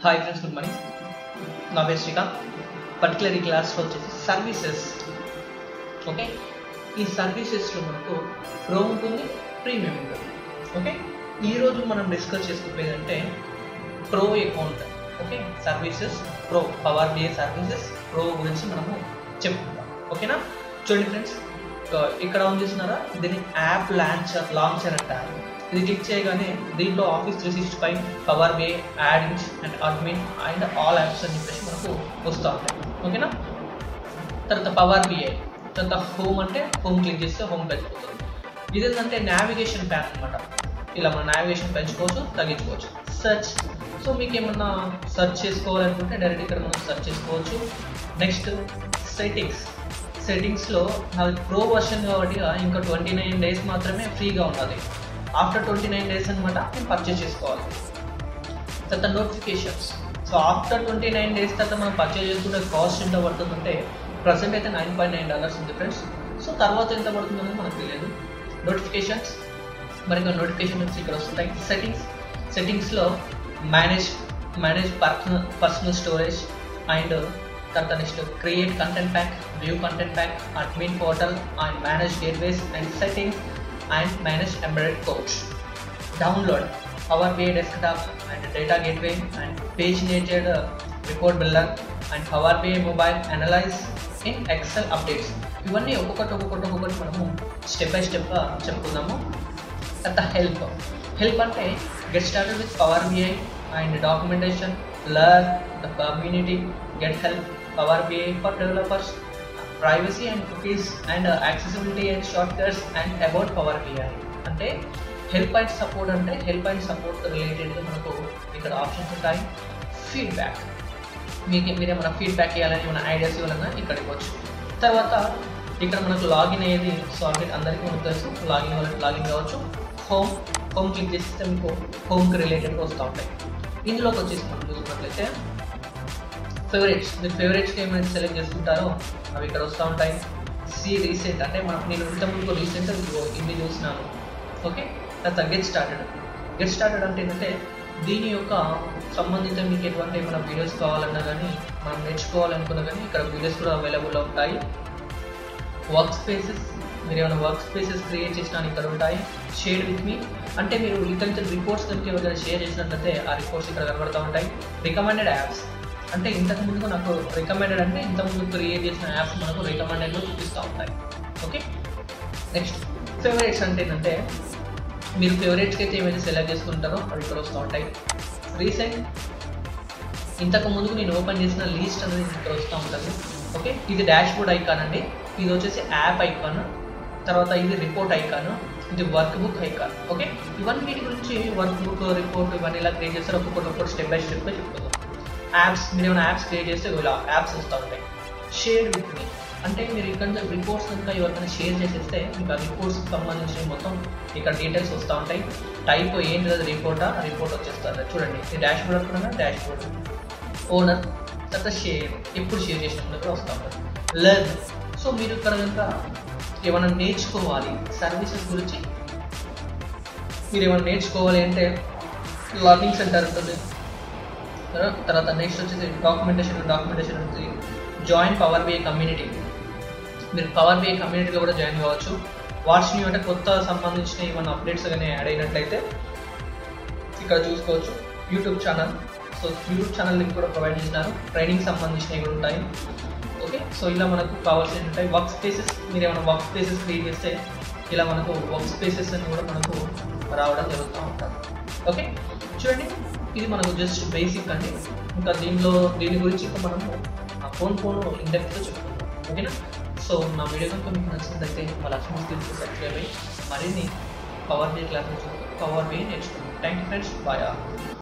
hi friends good morning నా పేరు Srikanth particular ఈ క్లాస్లో వచ్చేసి సర్వీసెస్ ఓకే ఈ సర్వీసెస్లో మనకు ప్రో ఉంటుంది ప్రీమియం ఉంటుంది ఓకే ఈరోజు మనం డిస్కస్ చేసుకునేది అంటే pro account okay services pro power BI services pro గురించి మనము చెప్పుకుందాం ఓకేనా చూడండి ఫ్రెండ్స్ ఇక్కడ ఉంది చూస్తున్నారా దీన్ని యాప్ లాంచర్ లాంచర్ అంటారు ఇది క్లిక్ చేయగానే దీంట్లో office three sixty five power BI add-ins and admin and all apps అని చెప్పేసి మనకు వస్తూ ఉంటాయి ఓకేనా తర్వాత పవర్ బిఐ తర్వాత హోమ్ అంటే హోమ్ క్లిక్ చేస్తే హోమ్ పెంచుకోవచ్చు ఇది ఏంటంటే నావిగేషన్ ప్యాన్ అనమాట ఇలా మన నావిగేషన్ పెంచుకోవచ్చు తగ్గించుకోవచ్చు సెర్చ్ సో మీకు ఏమన్నా సెర్చ్ చేసుకోవాలనుకుంటే డైరెక్ట్ ఇక్కడ మనం సెర్చ్ చేసుకోవచ్చు నెక్స్ట్ సెట్టింగ్స్ సెట్టింగ్స్లో నాది ప్రో వర్షన్ కాబట్టి ఇంకా ట్వంటీ నైన్ డేస్ మాత్రమే ఫ్రీగా ఉన్నది ఆఫ్టర్ ట్వంటీ నైన్ డేస్ అనమాట నేను పర్చేస్ చేసుకోవాలి తర్వాత notifications so after twenty nine days తర్వాత మనం పర్చేజ్ చేసుకుంటే కాస్ట్ ఎంత పడుతుందంటే ప్రజెంట్ అయితే నైన్ పాయింట్ నైన్ డాలర్స్ ఉంది ఫ్రెండ్స్ సో తర్వాత ఎంత పడుతుందో మనకు తెలియదు నోటిఫికేషన్స్ మరి ఇంకా నోటిఫికేషన్స్ ఇక్కడ వస్తుంటాయి సెట్టింగ్స్ సెట్టింగ్స్లో manage manage personal personal storage and తర్వాత next create content pack view content pack admin portal and manage gateways and settings and manage embedded code download power BI desktop and data gateway and paginated report builder and power BI mobile analyze in Excel updates ఇవన్నీ ఒక్కొక్కటి ఒక్కొక్కటి ఒక్కొక్కటి మనము step by స్టెప్గా చెప్పుకుందాము తర్వాత help help అంటే get started with power BI and documentation learn the community get help power BI for developers privacy and cookies and accessibility and shortcuts and about power BI అంటే help and support అంటే help and support రిలేటెడ్గా మనకు ఇక్కడ options ఉంటాయి feedback మీకు మీరు ఏమైనా feedback ఇవ్వాలని ఏమైనా ఐడియాస్ ఇవ్వాలన్నా ఇక్కడ ఇవ్వచ్చు తర్వాత ఇక్కడ మనకు లాగిన్ అయ్యేది సో ఆల్రెడీ అందరికీ మనకు తెలుసు లాగిన్ వాళ్ళకి లాగిన్ కావచ్చు హోమ్ హోమ్ క్లిక్ చేస్తే మీకు హోమ్కి రిలేటెడ్గా వస్తూ ఉంటాయి ఇందులోకి వచ్చేసి మనం చూసుకున్నట్లయితే ఫేవరెట్స్ మీరు ఫేవరెట్స్కి ఏమైనా సెలెక్ట్ చేసుకుంటారో అవి ఇక్కడ వస్తూ ఉంటాయి సి రీసెంట్ అంటే మనం నేను ఇంతకుముందు రీసెంట్ ఇన్ని చూసినాను ఓకే తర్వాత గెట్ స్టార్టెడ్ గెట్ స్టార్టెడ్ అంటే ఏంటంటే దీని యొక్క సంబంధిత మీకు ఎటువంటి ఏమైనా వీడియోస్ కావాలన్నా కానీ మనం నేర్చుకోవాలనుకున్నా కానీ ఇక్కడ వీడియోస్ కూడా అవైలబుల్ ఉంటాయి వర్క్ స్పేసెస్ మీరు ఏమైనా వర్క్ స్పేసెస్ క్రియేట్ చేసినా ఇక్కడ ఉంటాయి షేర్ విత్ మీ అంటే మీరు ఇక్కడ రిపోర్ట్స్ కనుక ఎవరైనా షేర్ చేసినట్లయితే ఆ రిపోర్ట్స్ ఇక్కడ కనబడుతూ ఉంటాయి రికమెండెడ్ యాప్స్ అంటే ఇంతకు ముందు నాకు రికమెండెడ్ అంటే ఇంతకుముందు క్రియేట్ చేసిన యాప్స్ మనకు రికమెండెడ్లో చూపిస్తూ ఉంటాయి ఓకే నెక్స్ట్ ఫేవరెట్స్ అంటే ఏంటంటే మీరు ఫేవరెట్స్కి అయితే ఏమైతే సెలెక్ట్ చేసుకుంటారో అవి ఇక్కడ వస్తూ ఉంటాయి రీసెంట్ ఇంతకు ముందుకు నేను ఓపెన్ చేసిన లీస్ట్ అనేది ఇక్కడ వస్తూ ఉంటుంది ఓకే ఇది డాష్ బోర్డ్ ఐకాన్ అండి ఇది వచ్చేసి యాప్ ఐకాన్ తర్వాత ఇది రిపోర్ట్ ఐకాన్ ఇది వర్క్ బుక్ ఐకాన్ ఓకే ఇవన్నీ గురించి వర్క్ బుక్ రిపోర్ట్ ఇవన్నీ ఇలా క్రియేట్ చేస్తారు ఒక్కొక్కటి ఒక్కొక్కటి స్టెప్ బై స్టెప్గా చెప్పుకుందాం యాప్స్ మీరు ఏమైనా యాప్స్ క్రియేట్ చేస్తే ఇలా యాప్స్ వస్తూ ఉంటాయి షేర్ విత్ మీ అంటే మీరు ఇక్కడ నుంచి రిపోర్ట్స్ కనుక ఎవరికైనా షేర్ చేసేస్తే మీకు ఆ రిపోర్ట్స్కి సంబంధించిన మొత్తం ఇక్కడ డీటెయిల్స్ వస్తూ ఉంటాయి టైప్ ఏంటి అది రిపోర్టా రిపోర్ట్ వచ్చేస్తారు చూడండి ఈ డాష్ బోర్డ్ అనుకున్నా డాష్ బోర్డ్ ఓనర్ తర్వాత షేర్ ఎప్పుడు షేర్ చేసినప్పుడు కూడా వస్తూ ఉంటుంది లెర్న్ సో మీరు ఇక్కడ కనుక ఏమైనా నేర్చుకోవాలి సర్వీసెస్ గురించి మీరు ఏమైనా నేర్చుకోవాలి అంటే లర్నింగ్ సెంటర్ ఉంటుంది తర్వాత నెక్స్ట్ వచ్చేసి డాక్యుమెంటేషన్ డాక్యుమెంటేషన్ ఉంటుంది జాయిన్ పవర్ బిఐ కమ్యూనిటీ మీరు పవర్ బిఐ కమ్యూనిటీలో కూడా జాయిన్ కావచ్చు వాట్స్ న్యూ అంటే కొత్త సంబంధించిన ఏమైనా అప్డేట్స్ కానీ యాడ్ అయినట్లయితే ఇక్కడ చూసుకోవచ్చు YouTube channel so YouTube channel link కూడా ప్రొవైడ్ చేసినారు ట్రైనింగ్ సంబంధించినవి కూడా ఉంటాయి ఓకే సో ఇలా మనకు కావాల్సినవి ఉంటాయి వర్క్ స్పేసెస్ మీరు ఏమైనా వర్క్ స్పేసెస్ క్రియేట్ చేస్తే ఇలా మనకు వర్క్ స్పేసెస్ అని కూడా మనకు రావడం జరుగుతూ ఉంటుంది ఓకే చూడండి ఇది మనకు జస్ట్ బేసిక్ అండి ఇంకా దీనిలో దీని గురించి ఇంకా మనము ఫోన్ ఫోన్ ఇండెక్స్తో చెప్పుకుంటాం ఓకేనా సో నా వీడియో కనుక మీకు నచ్చినట్లయితే మా లక్ష్మీ స్కిల్స్ సబ్స్క్రైబ్ అయ్యి మరిన్ని power BI classes power BI నేర్చుకుంటాం థ్యాంక్ యూ ఫ్రెండ్స్ బాయ్